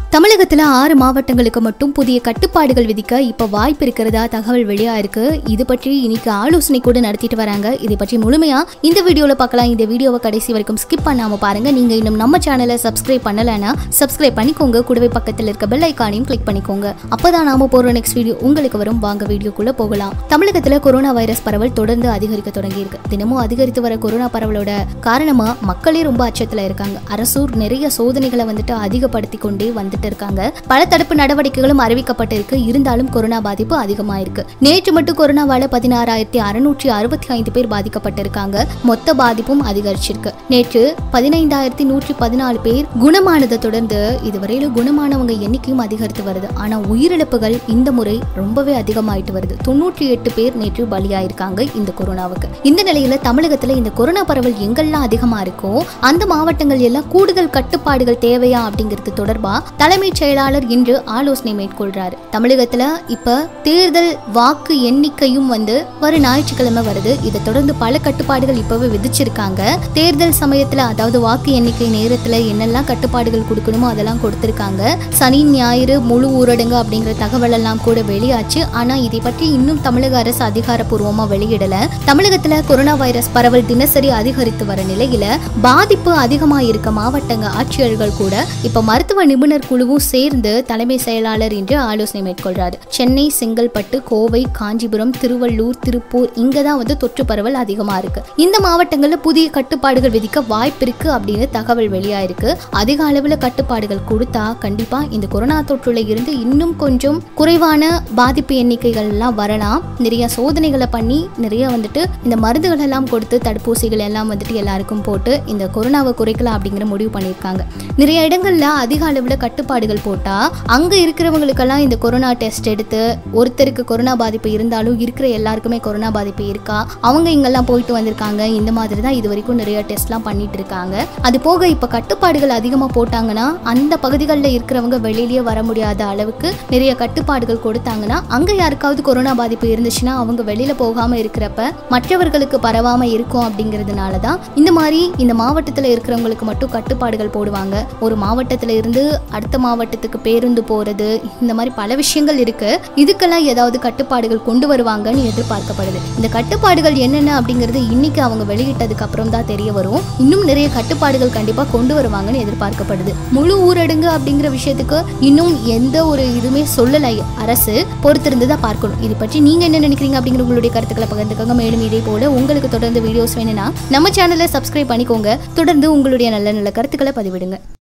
தமிழகத்துல ஆறு மாவட்டங்களுக்கு மட்டும் புதிய கட்டுப்பாடுகள் விதிக்க இப்ப வாய்ப்பு இருக்கிறதா தகவல் வெளியா இருக்கு இது பற்றி இன்னைக்கு ஆலோசனை கூட நடத்திட்டு வராங்க இதை பற்றி முழுமையா இந்த வீடியோல பார்க்கலாம் இந்த வீடியோவை கடைசி வரைக்கும் ஸ்கிப் பண்ணாம பாருங்க நீங்க இன்னும் நம்ம சேனலை சப்ஸ்கிரைப் பண்ணலைன்னா சப்ஸ்கிரைப் பண்ணிக்கோங்க கூடவே பக்கத்தில் இருக்க பெல் ஐக்கானையும் கிளிக் பண்ணிக்கோங்க அப்பதான் நாம போற நெக்ஸ்ட் வீடியோ உங்களுக்கு வரும் வாங்க வீடியோக்குள்ள போகலாம் தமிழகத்துல கொரோனா வைரஸ் பரவல் தொடர்ந்து அதிகரிக்க தொடங்கி இருக்கு தினமும் அதிகரித்து வர கொரோனா பரவலோட காரணமா மக்களே ரொம்ப அச்சத்துல இருக்காங்க அரசூர் நிறைய சோதனைகளை வந்துட்டு அதிகப்படுத்தி கொண்டே வந்துட்டு இருக்காங்க பல தடுப்பு நடவடிக்கைகளும் அறிவிக்கப்பட்டிருக்கு இருந்தாலும் கொரோனா பாதிப்பு அதிகமாயிருக்கு நேற்று மட்டும் கொரோனாவால பதினாறாயிரத்தி அறுநூற்றி அறுபத்தி ஐந்து பேர் பாதிக்கப்பட்டிருக்காங்க மொத்த பாதிப்பும் அதிகரிச்சிருக்கு நேற்று பதினைந்தாயிரத்தி நூற்றி பதினாலு பேர் குணமானதை தொடர்ந்து இதுவரையில குணமானவங்க எண்ணிக்கையும் அதிகரித்து வருது ஆனா உயிரிழப்புகள் இந்த முறை ரொம்பவே அதிகமாயிட்டு வருது தொண்ணூற்றி எட்டு பேர் நேற்று பலியாயிருக்காங்க இந்த கொரோனாவுக்கு இந்த நிலையில தமிழகத்துல இந்த கொரோனா பரவல் எங்கெல்லாம் அதிகமா இருக்கோ அந்த மாவட்டங்கள் எல்லாம் கூடுதல் கட்டுப்பாடுகள் தேவையா அப்படிங்கிறது தொடர்பா தலைமைச் செயலாளர் இன்று ஆலோசனை மேற்கொள்றாரு தமிழகத்துல இப்ப தேர்தல் வாக்கு எண்ணிக்கையும் வந்து வரும் ஞாயிற்றுக்கிழமை வருது இதை தொடர்ந்து பல கட்டுப்பாடுகள் இப்பவே விதிச்சிருக்காங்க தேர்தல் சமயத்துல அதாவது வாக்கு எண்ணிக்கை நேரத்துல என்னெல்லாம் கட்டுப்பாடுகள் கொடுக்கணுமோ அதெல்லாம் கொடுத்திருக்காங்க சனி ஞாயிறு முழு ஊரடங்கு அப்படிங்கிற தகவல் எல்லாம் கூட வெளியாச்சு ஆனா இதை பற்றி இன்னும் தமிழக அரசு அதிகாரப்பூர்வமா வெளியிடல தமிழகத்துல கொரோனா வைரஸ் பரவல் தினசரி அதிகரித்து வர நிலையில பாதிப்பு அதிகமா இருக்க மாவட்டங்க ஆட்சியர்கள் கூட இப்ப மருத்துவ நிபுணர் குழுவும் சேர்ந்து தலைமை செயலாளர் இன்று ஆலோசனை மேற்கொள்றாரு சென்னை செங்கல்பட்டு கோவை காஞ்சிபுரம் திருவள்ளூர் திருப்பூர் இங்க தான் வந்து தொற்று பரவல் அதிகமா இருக்கு இந்த மாவட்டங்கள்ல புதிய கட்டுப்பாடுகள் விதிக்க வாய்ப்பு இருக்கு அப்படின்னு தகவல் வெளியாயிருக்கு அதிக அளவுல கட்டுப்பாடுகள் கொடுத்தா கண்டிப்பா இந்த கொரோனா தொற்றுல இருந்து இன்னும் கொஞ்சம் குறைவான பாதிப்பு எண்ணிக்கைகள் எல்லாம் வரலாம் நிறைய சோதனைகளை பண்ணி நிறைய வந்துட்டு இந்த மருந்துகள் எல்லாம் கொடுத்து தடுப்பூசிகள் எல்லாம் வந்துட்டு எல்லாருக்கும் போட்டு இந்த கொரோனாவை குறைக்கலாம் அப்படிங்கிற முடிவு பண்ணியிருக்காங்க நிறைய இடங்கள்ல அதிக அளவுல கட்டுப்பாடுகள் போட்டா அங்க இருக்கிறவங்களுக்கெல்லாம் இந்த கொரோனா டெஸ்ட் எடுத்து ஒருத்தருக்கு கொரோனா பாதிப்பு இருந்தாலும் இருக்கிற எல்லாருக்குமே கொரோனா பாதிப்பு இருக்கா அவங்க இங்கெல்லாம் போயிட்டு வந்திருக்காங்க இந்த மாதிரி தான் இது வரைக்கும் நிறைய டெஸ்ட்லாம் பண்ணிட்டு இருக்காங்க அது போக இப்ப கட்டுப்பாடுகள் அதிகமா போட்டாங்கன்னா அந்த பகுதிகளில் இருக்கிறவங்க வெளியிலேயே வர முடியாத அளவுக்கு நிறைய கட்டுப்பாடுகள் கொடுத்தாங்கன்னா அங்க யாருக்காவது கொரோனா பாதிப்பு இருந்துச்சுன்னா அவங்க வெளியில போகாம இருக்கிறப்ப மற்றவர்களுக்கு பரவாம இருக்கும் அப்படிங்கிறதுனால தான் இந்த மாதிரி இந்த மாவட்டத்தில் இருக்கிறவங்களுக்கு மட்டும் கட்டுப்பாடுகள் போடுவாங்க ஒரு மாவட்டத்தில் இருந்து அடுத்த மாவட்டத்துக்கு பேருந்து போறது இந்த மாதிரி பல விஷயங்கள் இருக்கு இதுக்கெல்லாம் ஏதாவது கட்டுப்பாடுகள் கொண்டு வருவாங்கன்னு எதிர்பார்க்கப்படுது இந்த கட்டுப்பாடுகள் என்னென்ன அப்படிங்கிறது இன்னைக்கு அவங்க வெளியிட்டதுக்கு அப்புறம் தான் தெரிய வரும் இன்னும் நிறைய கட்டுப்பாடுகள் கண்டிப்பா கொண்டு வருவாங்கன்னு எதிர்பார்க்கப்படுது முழு ஊரடங்கு அப்படிங்கிற விஷயத்துக்கு இன்னும் எந்த ஒரு இதுவுமே சொல்லலை அரசு பொறுத்திருந்து தான் பார்க்கணும் இது பற்றி நீங்க என்ன நினைக்கிறீங்க அப்படிங்கிற உங்களுடைய கருத்துக்களை பகிர்ந்துக்கோங்க மேலும் இதே போல உங்களுக்கு தொடர்ந்து வீடியோஸ் வேணும்னா நம்ம சேனலை சப்ஸ்கிரைப் பண்ணிக்கோங்க தொடர்ந்து உங்களுடைய நல்ல நல்ல கருத்துக்களை பதிவிடுங்க